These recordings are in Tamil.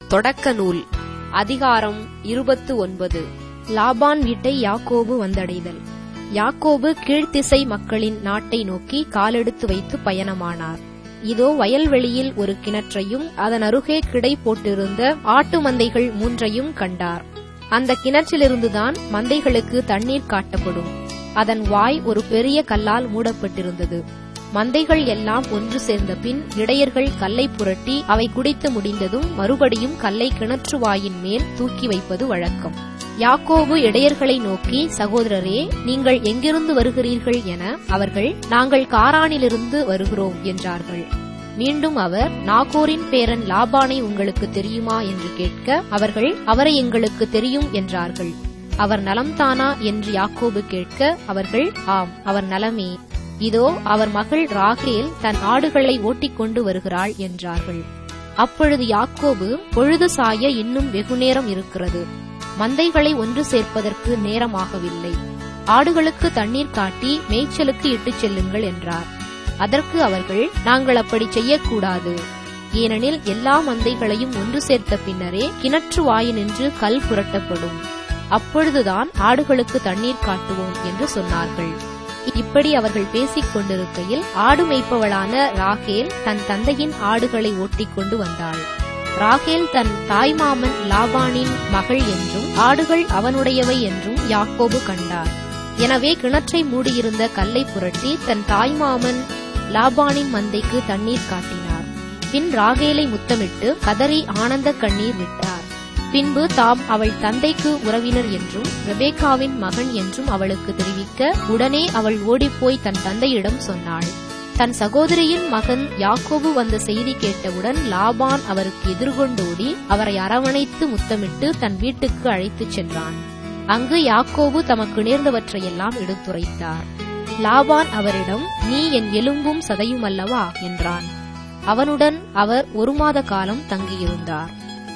தொடக்க நூல் அதிகாரம் இருபத்து ஒன்பது லாபான் வீட்டை யாக்கோபு வந்தடைதல் யாக்கோபு கீழ்த்திசை மக்களின் நாட்டை நோக்கி காலெடுத்து வைத்து பயணமானார் இதோ வயல்வெளியில் ஒரு கிணற்றையும் அதன் அருகே கிடை போட்டிருந்த ஆட்டு மந்தைகள் மூன்றையும் கண்டார் அந்த கிணற்றிலிருந்துதான் மந்தைகளுக்கு தண்ணீர் காட்டப்படும் அதன் வாய் ஒரு பெரிய கல்லால் மூடப்பட்டிருந்தது மந்தைகள் எல்லாம் ஒன்று சேர்ந்த பின் இடையர்கள் கல்லை புரட்டி அவை குடித்து முடிந்ததும் மறுபடியும் கல்லை கிணற்று வாயின் மேல் தூக்கி வைப்பது வழக்கம் யாக்கோபு இடையர்களை நோக்கி சகோதரரே நீங்கள் எங்கிருந்து வருகிறீர்கள் என அவர்கள் நாங்கள் காரானிலிருந்து வருகிறோம் என்றார்கள் மீண்டும் அவர் நாகோரின் பேரன் லாபானை உங்களுக்கு தெரியுமா என்று கேட்க அவர்கள் அவரை எங்களுக்கு தெரியும் என்றார்கள் அவர் நலம்தானா என்று யாக்கோபு கேட்க அவர்கள் ஆம் அவர் நலமே இதோ அவர் மகள் ராகேல் தன் ஆடுகளை ஓட்டிக்கொண்டு வருகிறாள் என்றார்கள் அப்பொழுது யாக்கோபு பொழுது சாய இன்னும் வெகுநேரம் இருக்கிறது மந்தைகளை ஒன்று சேர்ப்பதற்கு நேரமாகவில்லை ஆடுகளுக்கு தண்ணீர் காட்டி மேய்ச்சலுக்கு இட்டுச் செல்லுங்கள் என்றார் அதற்கு அவர்கள் நாங்கள் அப்படி செய்யக்கூடாது ஏனெனில் எல்லா மந்தைகளையும் ஒன்று சேர்த்த பின்னரே கிணற்று வாயினின்று கல் புரட்டப்படும் அப்பொழுதுதான் ஆடுகளுக்கு தண்ணீர் காட்டுவோம் என்று சொன்னார்கள் இப்படி அவர்கள் பேசிக் கொண்டிருக்கையில் ஆடு மேய்ப்பவளான ராகேல் தன் தந்தையின் ஆடுகளை ஓட்டிக்கொண்டு வந்தாள் ராகேல் தன் தாய்மாமன் லாபானின் மகள் என்றும் ஆடுகள் அவனுடையவை என்றும் யாக்கோபு கண்டார் எனவே கிணற்றை மூடியிருந்த கல்லை புரட்டி தன் தாய்மாமன் லாபானின் மந்தைக்கு தண்ணீர் காட்டினார் பின் ராகேலை முத்தமிட்டு கதறி ஆனந்த கண்ணீர் விட்டார் பின்பு தாம் அவள் தந்தைக்கு உறவினர் என்றும் ரெபேக்காவின் மகன் என்றும் அவளுக்கு தெரிவிக்க உடனே அவள் ஓடிப்போய் தன் தந்தையிடம் சொன்னாள் தன் சகோதரியின் மகன் யாக்கோபு வந்த செய்தி கேட்டவுடன் லாபான் அவருக்கு எதிர்கொண்டோடி அவரை அரவணைத்து முத்தமிட்டு தன் வீட்டுக்கு அழைத்துச் சென்றான் அங்கு யாக்கோபு தமக்கு நேர்ந்தவற்றையெல்லாம் எடுத்துரைத்தார் லாபான் அவரிடம் நீ என் எலும்பும் சதையும் அல்லவா என்றான் அவனுடன் அவர் ஒரு மாத காலம் தங்கியிருந்தார்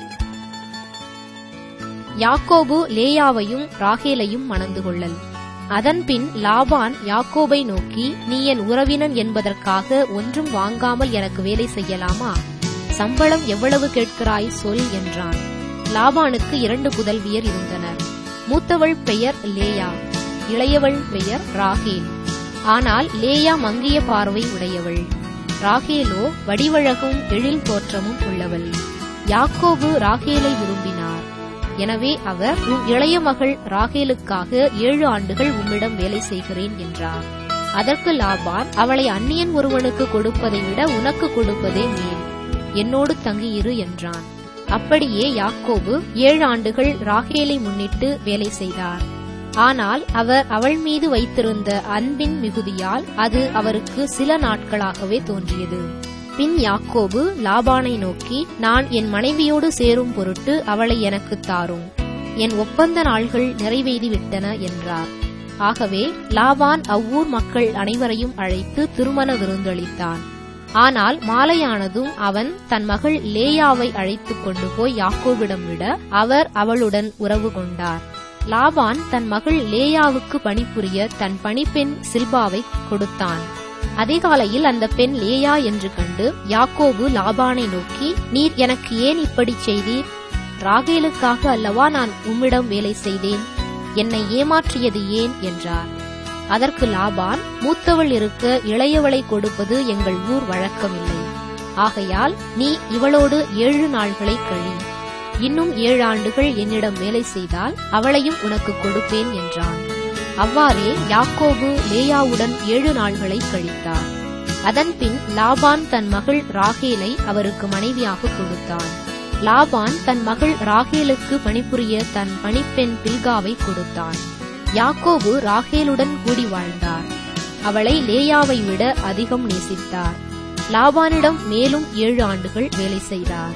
யாக்கோபு லேயாவையும் ராகேலையும் மணந்து கொள்ளல் அதன்பின் லாபான் யாக்கோபை நோக்கி நீ என் உறவினன் என்பதற்காக ஒன்றும் வாங்காமல் எனக்கு வேலை செய்யலாமா சம்பளம் எவ்வளவு கேட்கிறாய் சொல் என்றான் லாபானுக்கு இரண்டு புதல்வியர் இருந்தனர் மூத்தவள் பெயர் லேயா இளையவள் பெயர் ராகேல் ஆனால் லேயா மங்கிய பார்வை உடையவள் ராகேலோ வடிவழகும் எழில் தோற்றமும் உள்ளவள் யாக்கோபு ராகேலை விரும்பினார் எனவே அவர் உன் இளைய மகள் ராகேலுக்காக ஏழு ஆண்டுகள் உம்மிடம் வேலை செய்கிறேன் என்றார் அதற்கு லாபான் அவளை அந்நியன் ஒருவனுக்கு கொடுப்பதை விட உனக்கு கொடுப்பதே மேல் என்னோடு தங்கியிரு என்றான் அப்படியே யாக்கோபு ஏழு ஆண்டுகள் ராகேலை முன்னிட்டு வேலை செய்தார் ஆனால் அவர் அவள் மீது வைத்திருந்த அன்பின் மிகுதியால் அது அவருக்கு சில நாட்களாகவே தோன்றியது பின் யாக்கோபு லாபானை நோக்கி நான் என் மனைவியோடு சேரும் பொருட்டு அவளை எனக்கு தாரும் என் ஒப்பந்த நாள்கள் நிறைவேறிவிட்டன என்றார் ஆகவே லாபான் அவ்வூர் மக்கள் அனைவரையும் அழைத்து திருமண விருந்தளித்தான் ஆனால் மாலையானதும் அவன் தன் மகள் லேயாவை அழைத்துக் கொண்டு போய் யாக்கோவிடம் விட அவர் அவளுடன் உறவு கொண்டார் லாபான் தன் மகள் லேயாவுக்கு பணிபுரிய தன் பணிப்பெண் சில்பாவை கொடுத்தான் அதிகாலையில் அந்த பெண் லேயா என்று கண்டு யாக்கோபு லாபானை நோக்கி நீர் எனக்கு ஏன் இப்படி செய்தீர் ராகேலுக்காக அல்லவா நான் உம்மிடம் வேலை செய்தேன் என்னை ஏமாற்றியது ஏன் என்றார் அதற்கு லாபான் மூத்தவள் இருக்க இளையவளை கொடுப்பது எங்கள் ஊர் வழக்கமில்லை ஆகையால் நீ இவளோடு ஏழு நாள்களை கழி இன்னும் ஏழு ஆண்டுகள் என்னிடம் வேலை செய்தால் அவளையும் உனக்கு கொடுப்பேன் என்றான் அவ்வாறே யாக்கோபு லேயாவுடன் ஏழு நாள்களை கழித்தார் அதன்பின் லாபான் தன் மகள் ராகேலை அவருக்கு மனைவியாக கொடுத்தான் லாபான் தன் மகள் ராகேலுக்கு பணிபுரிய தன் பணிப்பெண் பில்காவை கொடுத்தான் யாக்கோபு ராகேலுடன் கூடி வாழ்ந்தார் அவளை லேயாவை விட அதிகம் நேசித்தார் லாபானிடம் மேலும் ஏழு ஆண்டுகள் வேலை செய்தார்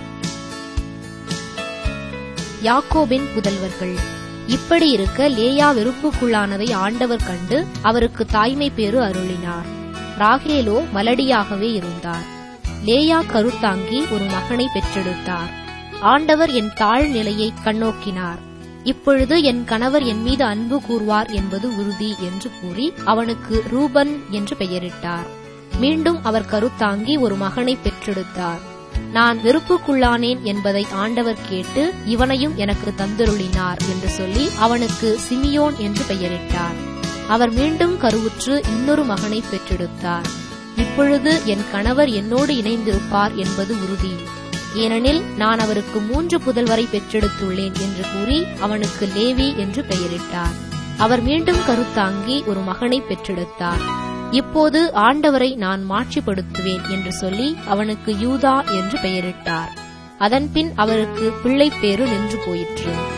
யாக்கோபின் புதல்வர்கள் இப்படி இருக்க லேயா வெறுப்புக்குள்ளானதை ஆண்டவர் கண்டு அவருக்கு தாய்மை பேறு அருளினார் ராகேலோ மலடியாகவே இருந்தார் லேயா கருத்தாங்கி ஒரு மகனை பெற்றெடுத்தார் ஆண்டவர் என் தாழ் நிலையை கண்ணோக்கினார் இப்பொழுது என் கணவர் என் மீது அன்பு கூறுவார் என்பது உறுதி என்று கூறி அவனுக்கு ரூபன் என்று பெயரிட்டார் மீண்டும் அவர் கருத்தாங்கி ஒரு மகனை பெற்றெடுத்தார் நான் வெறுப்புக்குள்ளானேன் என்பதை ஆண்டவர் கேட்டு இவனையும் எனக்கு தந்தருளினார் என்று சொல்லி அவனுக்கு சிமியோன் என்று பெயரிட்டார் அவர் மீண்டும் கருவுற்று இன்னொரு மகனை பெற்றெடுத்தார் இப்பொழுது என் கணவர் என்னோடு இணைந்திருப்பார் என்பது உறுதி ஏனெனில் நான் அவருக்கு மூன்று புதல்வரை பெற்றெடுத்துள்ளேன் என்று கூறி அவனுக்கு லேவி என்று பெயரிட்டார் அவர் மீண்டும் கருத்தாங்கி ஒரு மகனை பெற்றெடுத்தார் இப்போது ஆண்டவரை நான் மாட்சிப்படுத்துவேன் என்று சொல்லி அவனுக்கு யூதா என்று பெயரிட்டார் அதன்பின் அவருக்கு பிள்ளைப்பேறு நின்று போயிற்று